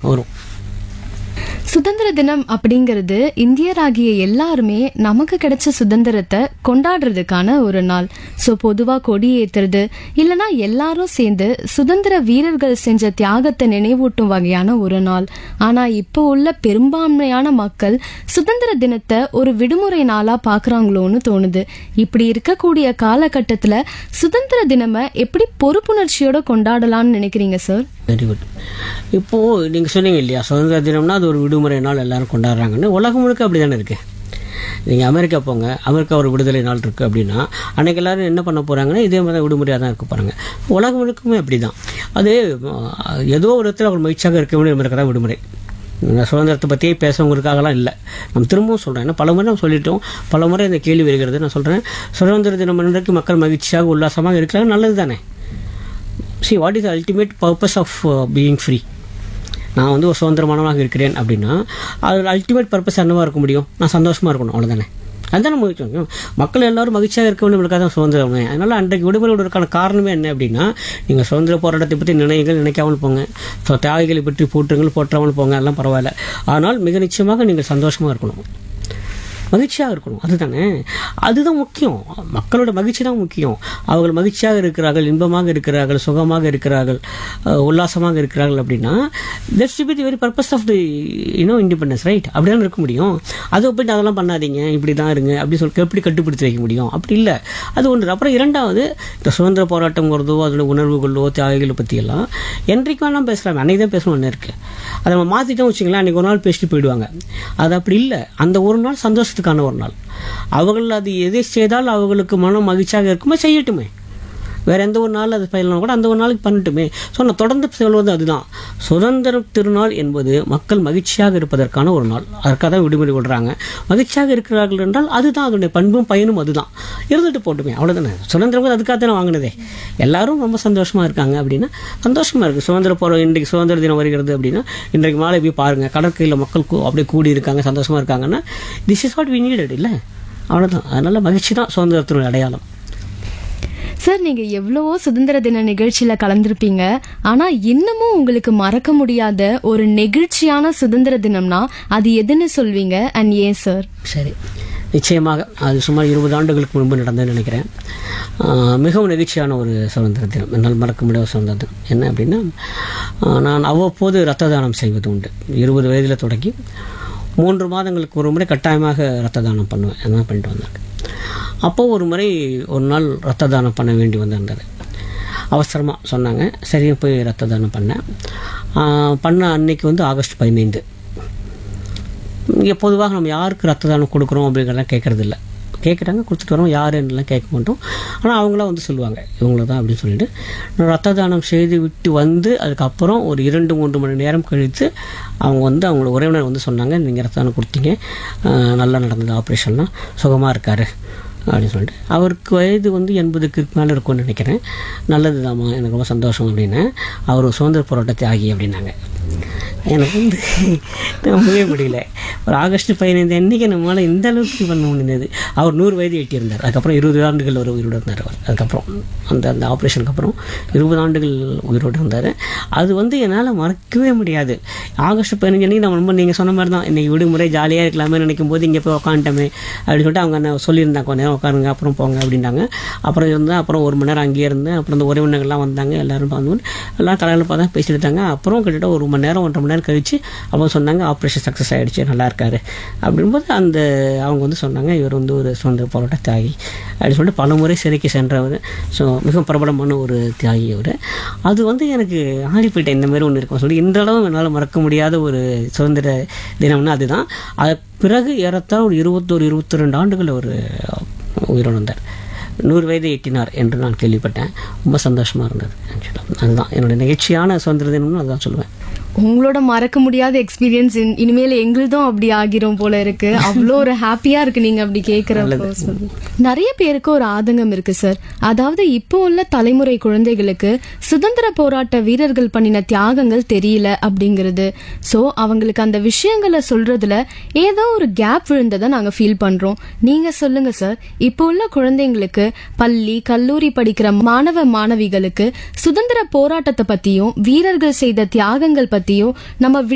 வரும் சுதந்திர தினம் அப்படிங்கிறது இந்தியராகிய எல்லாருமே நமக்கு கிடைச்ச சுதந்திரத்தை கொண்டாடுறதுக்கான ஒரு நாள் ஸோ பொதுவாக கொடி ஏத்துறது இல்லனா எல்லாரும் சேர்ந்து சுதந்திர வீரர்கள் செஞ்ச தியாகத்தை நினைவூட்டும் வகையான ஒரு நாள் ஆனா இப்போ உள்ள பெரும்பான்மையான மக்கள் சுதந்திர தினத்தை ஒரு விடுமுறை நாளா பாக்குறாங்களோன்னு தோணுது இப்படி இருக்கக்கூடிய காலகட்டத்துல சுதந்திர தினமை எப்படி பொறுப்புணர்ச்சியோட கொண்டாடலாம்னு நினைக்கிறீங்க சார் வெரி குட் இப்போது நீங்கள் சொன்னீங்க இல்லையா சுதந்திர தினம்னா அது ஒரு விடுமுறை நாள் எல்லாரும் கொண்டாடுறாங்கன்னு உலகம் முழுக்க அப்படி தானே இருக்குது நீங்கள் அமெரிக்கா போங்க அமெரிக்கா ஒரு விடுதலை நாள் இருக்குது அப்படின்னா அன்றைக்கி எல்லாரும் என்ன பண்ண போகிறாங்கன்னா இதே மாதிரி விடுமுறையாக தான் இருக்க போகிறாங்க உலகம் முழுக்குமே அப்படி தான் அது அஹ், ஏதோ ஒரு இடத்துல அவங்க மகிழ்ச்சியாக இருக்க வேண்டிய இருக்க தான் விடுமுறை இந்த சுதந்திரத்தை பற்றியே பேசுவங்களுக்காகலாம் இல்லை நம்ம திரும்பவும் சொல்கிறேன் ஏன்னா பல முறை நம்ம சொல்லிட்டோம் பல முறை இந்த கேள்வி வருகிறது நான் சொல்கிறேன் சுதந்திர தினம் அன்றைக்கு மக்கள் மகிழ்ச்சியாக உல்லாசமாக இருக்கிறாங்க நல்லது தானே see what is ultimate purpose of being free நான் வந்து ஒரு சுதந்திரமானவனாக இருக்கிறேன் அப்படின்னா அது அல்டிமேட் பர்பஸ் என்னவா இருக்க முடியும் நான் சந்தோஷமாக இருக்கணும் அவ்வளோதானே அதுதானே மகிழ்ச்சி மக்கள் எல்லாரும் மகிழ்ச்சியாக இருக்க வேண்டியவங்களுக்காக தான் சுதந்திரமே அதனால் அன்றைக்கு விடுமுறை விடுவதற்கான காரணமே என்ன அப்படின்னா நீங்கள் சுதந்திர போராட்டத்தை பற்றி நினைங்கள் நினைக்காமல் போங்க ஸோ தியாகிகளை பற்றி போற்றுங்கள் போற்றாமல் போங்க எல்லாம் பரவாயில்ல ஆனால் மிக நிச்சயமாக நீங்கள் சந்தோஷமாக இருக்கணும் மகிழ்ச்சியாக இருக்கணும் அதுதானே அதுதான் முக்கியம் மக்களோட மகிழ்ச்சி தான் முக்கியம் அவர்கள் மகிழ்ச்சியாக இருக்கிறார்கள் இன்பமாக இருக்கிறார்கள் சுகமாக இருக்கிறார்கள் அஹ், உல்லாசமாக இருக்கிறார்கள் அப்படின்னா that's be the very purpose of the you know independence right அப்படி தான் இருக்க முடியும் அதை போயிட்டு அதெல்லாம் பண்ணாதீங்க இப்படி தான் இருங்க அப்படி சொல்லி எப்படி கட்டுப்படுத்தி வைக்க முடியும் அப்படி இல்லை அது ஒன்று அப்புறம் இரண்டாவது இந்த சுதந்திர போராட்டங்கிறதோ அதோட உணர்வுகளோ தியாகிகளை பற்றியெல்லாம் என்றைக்கு வேணாலும் பேசலாம் அன்னைக்கு தான் பேசணும் ஒன்று இருக்குது அதை நம்ம மாற்றிட்டோம் வச்சுங்களேன் அன்றைக்கி ஒரு நாள் பேசிட்டு போயிடுவாங்க அது அப்படி இல்லை அந்த ஒரு நாள் சந்தோஷத்துக்கான ஒரு நாள் அவர்கள் அது எதை செய்தால் அவர்களுக்கு மனம் மகிழ்ச்சியாக இருக்குமோ செய்யட்டுமே வேற எந்த ஒரு நாள் அது பயிலணும் கூட அந்த ஒரு நாளைக்கு பண்ணட்டுமே ஸோ நான் தொடர்ந்து சொல்வது அதுதான் சுதந்திர திருநாள் என்பது மக்கள் மகிழ்ச்சியாக இருப்பதற்கான ஒரு நாள் அதற்காக தான் விடுமுறை விடுறாங்க மகிழ்ச்சியாக இருக்கிறார்கள் என்றால் அதுதான் அதனுடைய பண்பும் பயனும் அதுதான் இருந்துட்டு போட்டுமே அவ்வளோதானே சுதந்திரம் கூட அதுக்காக தானே வாங்கினதே எல்லாரும் ரொம்ப சந்தோஷமா இருக்காங்க அப்படின்னா சந்தோஷமா இருக்கு சுதந்திர போகிற இன்றைக்கு சுதந்திர தினம் வருகிறது அப்படின்னா இன்றைக்கு மாலை போய் பாருங்க கடற்கரையில் மக்கள் கூ- அப்படியே கூடி இருக்காங்க சந்தோஷமா இருக்காங்கன்னா this is what we needed இல்லை அவ்வளோதான் அதனால மகிழ்ச்சி தான் சுதந்திரத்தினுடைய அடையாளம் சார் நீங்க எவ்வளவோ சுதந்திர தின நிகழ்ச்சியில கலந்திருப்பீங்க ஆனா இன்னமும் உங்களுக்கு மறக்க முடியாத ஒரு நெகிழ்ச்சியான சுதந்திர தினம்னா அது எதுன்னு சொல்வீங்க அண்ட் ஏன் சார் சரி நிச்சயமாக அது சுமார் இருபது ஆண்டுகளுக்கு முன்பு நடந்ததுன்னு நினைக்கிறேன் ஆஹ் மிகவும் நெகிழ்ச்சியான ஒரு சுதந்திர தினம் என்னால் மறக்க முடியாத சுதந்திர தினம் என்ன அப்படின்னா ஆஹ் நான் அவ்வப்போது ரத்த தானம் செய்வது உண்டு இருபது வயதில் தொடங்கி மூன்று மாதங்களுக்கு ஒரு முறை கட்டாயமாக ரத்த தானம் பண்ணுவேன் அதான் பண்ணிட்டு வந்தாங்க அப்போ ஒரு முறை ஒரு நாள் ரத்த தானம் பண்ண வேண்டி வந்திருந்தது அவசரமாக சொன்னாங்க சரி போய் ரத்த தானம் பண்ணேன் ஆஹ் பண்ண அன்னைக்கு வந்து ஆகஸ்ட் பதினைந்து இங்கே பொதுவாக நம்ம யாருக்கு ரத்த தானம் கொடுக்குறோம் அப்படிங்கிறதெல்லாம் கேட்கறது இல்லை கேட்குறாங்க கொடுத்துட்டு வரோம் யாருன்னெலாம் கேட்க மாட்டோம் ஆனால் அவங்களாம் வந்து சொல்லுவாங்க இவங்கள தான் அப்படின்னு சொல்லிட்டு நான் ரத்த தானம் செய்து விட்டு வந்து அதுக்கப்புறம் ஒரு இரண்டு மூன்று மணி நேரம் கழித்து அவங்க வந்து அவங்களோட உறவினர் வந்து சொன்னாங்க நீங்கள் ரத்த தானம் கொடுத்தீங்க ஆஹ் நல்லா நடந்தது ஆப்ரேஷன்லாம் சுகமாக இருக்காரு அப்படின்னு சொல்லிட்டு அவருக்கு வயது வந்து எண்பதுக்கு மேலே இருக்கும்னு நினைக்கிறேன் நல்லது தாம்மா எனக்கு ரொம்ப சந்தோஷம் அப்படின்னு அவர் ஒரு சுதந்திர போராட்ட தியாகி அப்படின்னாங்க எனக்கு வந்து நம்பவே முடியல ஒரு ஆகஸ்ட் பதினைந்து அன்னைக்கு நம்மளால் இந்த அளவுக்கு பண்ண முடிந்தது அவர் நூறு வயது எட்டியிருந்தார் அதுக்கப்புறம் இருபது ஆண்டுகள் ஒரு உயிரோடு இருந்தார் அவர் அதுக்கப்புறம் அந்த அந்த ஆப்ரேஷனுக்கு அப்புறம் இருபது ஆண்டுகள் உயிரோடு இருந்தார் அது வந்து என்னால் மறக்கவே முடியாது ஆகஸ்ட் பதினஞ்சு அன்னைக்கு நம்ம ரொம்ப நீங்கள் சொன்ன மாதிரி தான் இன்றைக்கி விடுமுறை ஜாலியாக இருக்கலாமே நினைக்கும் போது இங்கே போய் உட்காந்துட்டோமே அப்படின்னு சொல்லிட்டு அவங்க என்ன சொல்லியிருந்தாங்க கொஞ்ச நேரம் உட்காருங்க அப்புறம் போங்க அப்படின்னாங்க அப்புறம் இருந்தேன் அப்புறம் ஒரு மணி நேரம் அங்கேயே இருந்தேன் அப்புறம் இந்த உறவினர்கள்லாம் வந்தாங்க எல்லாரும் வந்து எல்லாம் தலையில் பார்த்தா பேசிட்டு இருந்தாங்க அப்புறம் கிட்டத்தட்ட ஒரு மணி நேரம் ஒன்றரை மணி நேரம் கழிச்சு அப்புறம் சொன்னாங்க ஆப்ரேஷன் சக்ஸஸ் ஆகிடுச்சு நல்லா இருக்காரு அப்படின்போது அந்த அவங்க வந்து சொன்னாங்க இவர் வந்து ஒரு சுதந்திர போராட்ட தியாகி அப்படின்னு சொல்லிட்டு பல முறை சிறைக்கு சென்றவர் ஸோ மிகவும் பிரபலமான ஒரு தியாகி அவர் அது வந்து எனக்கு ஆடி போயிட்டேன் இந்த மாதிரி ஒன்று இருக்கும் சொல்லி இன்றளவும் என்னால் மறக்க முடியாத ஒரு சுதந்திர தினம்னா அதுதான் அது பிறகு ஏறத்தாழ ஒரு இருபத்தோரு இருபத்தி ரெண்டு ஆண்டுகள் அவர் உயிரோடு வந்தார் நூறு வயதை எட்டினார் என்று நான் கேள்விப்பட்டேன் ரொம்ப சந்தோஷமாக இருந்தது ஆக்சுவலாக அதுதான் என்னோட நெகிழ்ச்சியான சுதந்திர தினம்னு அதுதான் சொல்லுவேன் உங்களோட மறக்க முடியாத எக்ஸ்பீரியன்ஸ் இனிமேல் எங்களுதும் அப்படி ஆகிரும் போல இருக்கு அவ்வளோ ஒரு ஹாப்பியா இருக்கு நீங்க அப்படி கேக்குறப்போ சொல்லி. நிறைய பேருக்கு ஒரு ஆதங்கம் இருக்கு சார் அதாவது இப்போ உள்ள தலைமுறை குழந்தைகளுக்கு சுதந்திர போராட்ட வீரர்கள் பண்ணின தியாகங்கள் தெரியல அப்படிங்கிறது சோ அவங்களுக்கு அந்த விஷயங்களை சொல்றதுல ஏதோ ஒரு கேப் விழுந்ததை நாங்க ஃபீல் பண்றோம் நீங்க சொல்லுங்க சார் இப்போ உள்ள குழந்தைங்களுக்கு பள்ளி கல்லூரி படிக்கிற மாணவ மாணவிகளுக்கு சுதந்திர போராட்டத்தை பத்தியும் வீரர்கள் செய்த தியாகங்கள் பத்தியும் நம்ம